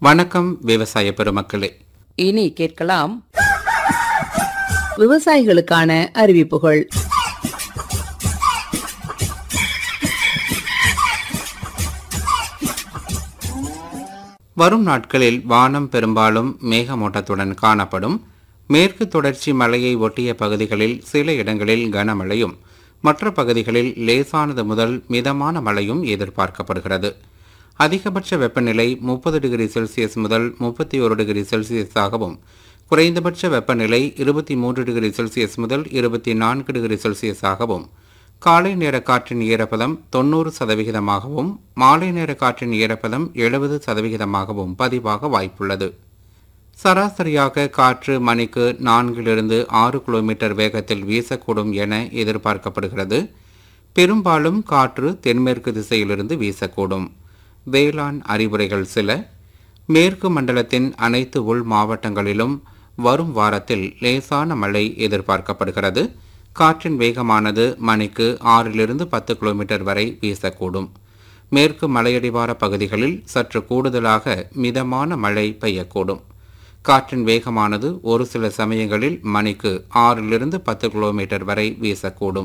வணக்கம் விவசாய பெருமக்களே இனி கேட்கலாம் விவசாயிகளுக்கான அறிவிப்புகள் வரும் நாட்களில் வானம் பெரும்பாலும் மேகமூட்டத்துடன் காணப்படும் மேற்கு தொடர்ச்சி மலையை ஒட்டிய பகுதிகளில் சில இடங்களில் கனமழையும் மற்ற பகுதிகளில் லேசானது முதல் மிதமான மழையும் எதிர்பார்க்கப்படுகிறது அதிகபட்ச வெப்பநிலை முப்பது டிகிரி செல்சியஸ் முதல் முப்பத்தி ஒரு டிகிரி செல்சியஸாகவும் குறைந்தபட்ச வெப்பநிலை இருபத்தி மூன்று டிகிரி செல்சியஸ் முதல் இருபத்தி நான்கு டிகிரி செல்சியஸாகவும் காலை நேர காற்றின் ஈரப்பதம் தொண்ணூறு சதவிகிதமாகவும் மாலை நேர காற்றின் ஈரப்பதம் எழுபது சதவிகிதமாகவும் பதிவாக வாய்ப்புள்ளது சராசரியாக காற்று மணிக்கு நான்கிலிருந்து ஆறு கிலோமீட்டர் வேகத்தில் வீசக்கூடும் என எதிர்பார்க்கப்படுகிறது பெரும்பாலும் காற்று தென்மேற்கு திசையிலிருந்து வீசக்கூடும் வேளாண் அறிவுரைகள் சில மேற்கு மண்டலத்தின் அனைத்து உள் மாவட்டங்களிலும் வரும் வாரத்தில் லேசான மழை எதிர்பார்க்கப்படுகிறது காற்றின் வேகமானது மணிக்கு ஆறிலிருந்து பத்து கிலோமீட்டர் வரை வீசக்கூடும் மேற்கு மலையடிவார பகுதிகளில் சற்று கூடுதலாக மிதமான மழை பெய்யக்கூடும் காற்றின் வேகமானது ஒரு சில சமயங்களில் மணிக்கு ஆறிலிருந்து பத்து கிலோமீட்டர் வரை வீசக்கூடும்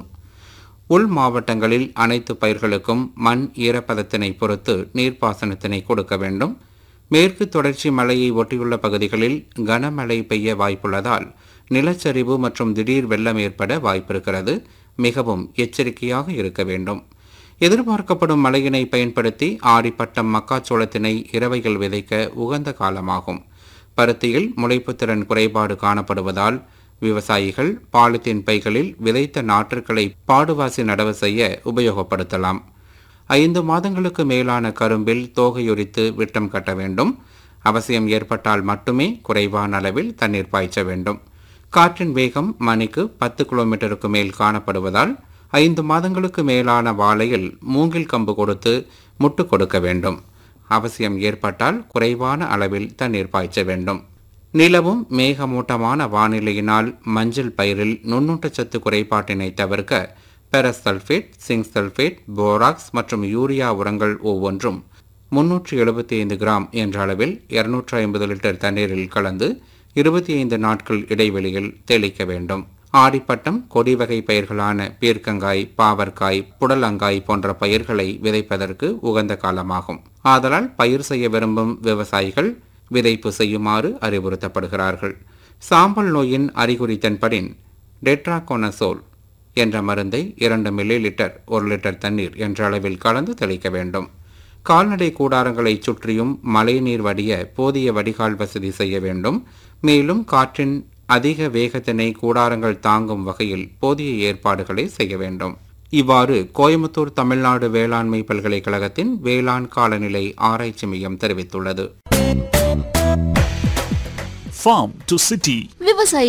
உள் மாவட்டங்களில் அனைத்து பயிர்களுக்கும் மண் ஈரப்பதத்தினை பொறுத்து நீர்ப்பாசனத்தினை கொடுக்க வேண்டும் மேற்கு தொடர்ச்சி மலையை ஒட்டியுள்ள பகுதிகளில் கனமழை பெய்ய வாய்ப்புள்ளதால் நிலச்சரிவு மற்றும் திடீர் வெள்ளம் ஏற்பட வாய்ப்பிருக்கிறது மிகவும் எச்சரிக்கையாக இருக்க வேண்டும் எதிர்பார்க்கப்படும் மழையினை பயன்படுத்தி ஆடிப்பட்டம் மக்காச்சோளத்தினை இரவைகள் விதைக்க உகந்த காலமாகும் பருத்தியில் முளைப்புத்திறன் குறைபாடு காணப்படுவதால் விவசாயிகள் பாலித்தீன் பைகளில் விதைத்த நாற்றுக்களை பாடுவாசி நடவு செய்ய உபயோகப்படுத்தலாம் ஐந்து மாதங்களுக்கு மேலான கரும்பில் தோகையுரித்து விட்டம் கட்ட வேண்டும் அவசியம் ஏற்பட்டால் மட்டுமே குறைவான அளவில் தண்ணீர் பாய்ச்ச வேண்டும் காற்றின் வேகம் மணிக்கு பத்து கிலோமீட்டருக்கு மேல் காணப்படுவதால் ஐந்து மாதங்களுக்கு மேலான வாழையில் மூங்கில் கம்பு கொடுத்து முட்டு கொடுக்க வேண்டும் அவசியம் ஏற்பட்டால் குறைவான அளவில் தண்ணீர் பாய்ச்ச வேண்டும் நிலவும் மேகமூட்டமான வானிலையினால் மஞ்சள் பயிரில் நுண்ணூட்டச்சத்து குறைபாட்டினை தவிர்க்க பெரசல்ஃபேட் சிங்க் சல்ஃபேட் போராக்ஸ் மற்றும் யூரியா உரங்கள் ஒவ்வொன்றும் முன்னூற்றி எழுபத்தி ஐந்து கிராம் என்ற அளவில் இருநூற்றி ஐம்பது லிட்டர் தண்ணீரில் கலந்து இருபத்தி ஐந்து நாட்கள் இடைவெளியில் தெளிக்க வேண்டும் ஆடிப்பட்டம் கொடி வகை பயிர்களான பீர்க்கங்காய் பாவற்காய் புடலங்காய் போன்ற பயிர்களை விதைப்பதற்கு உகந்த காலமாகும் ஆதலால் பயிர் செய்ய விரும்பும் விவசாயிகள் விதைப்பு செய்யுமாறு அறிவுறுத்தப்படுகிறார்கள் சாம்பல் நோயின் அறிகுறி தென்படின் டெட்ராகோனசோல் என்ற மருந்தை இரண்டு மில்லி லிட்டர் ஒரு லிட்டர் தண்ணீர் என்ற அளவில் கலந்து தெளிக்க வேண்டும் கால்நடை கூடாரங்களை சுற்றியும் மழைநீர் வடிய போதிய வடிகால் வசதி செய்ய வேண்டும் மேலும் காற்றின் அதிக வேகத்தினை கூடாரங்கள் தாங்கும் வகையில் போதிய ஏற்பாடுகளை செய்ய வேண்டும் இவ்வாறு கோயம்புத்தூர் தமிழ்நாடு வேளாண்மை பல்கலைக்கழகத்தின் வேளாண் காலநிலை ஆராய்ச்சி மையம் தெரிவித்துள்ளது Farm to City விவசாயி